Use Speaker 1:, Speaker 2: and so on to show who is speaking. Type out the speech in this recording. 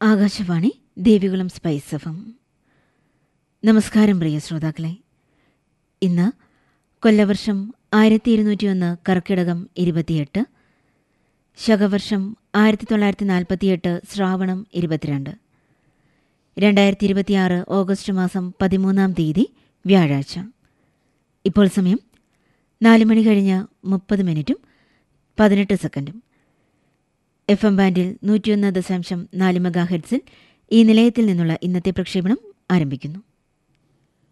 Speaker 1: Akashvani Devikulam spice എഫം നമസ്കാരം പ്രിയ ശ്രോതാക്കളെ ഇന്ന് കൊല്ലവർഷം ആയിരത്തി ഇരുന്നൂറ്റി ഒന്ന് കർക്കിടകം ഇരുപത്തിയെട്ട് ശകവർഷം ആയിരത്തി തൊള്ളായിരത്തി നാൽപ്പത്തിയെട്ട് ശ്രാവണം ഇരുപത്തിരണ്ട് രണ്ടായിരത്തി ഇരുപത്തിയാറ് ഓഗസ്റ്റ് മാസം പതിമൂന്നാം തീയതി വ്യാഴാഴ്ച ഇപ്പോൾ സമയം നാല് മണി കഴിഞ്ഞ് മുപ്പത് മിനിറ്റും പതിനെട്ട് സെക്കൻഡും എഫ് എം ബാൻഡിൽ നൂറ്റിയൊന്ന് ദശാംശം നാല് മെഗാ ഹെഡ്സിൽ ഈ നിലയത്തിൽ നിന്നുള്ള ഇന്നത്തെ പ്രക്ഷേപണം ആരംഭിക്കുന്നു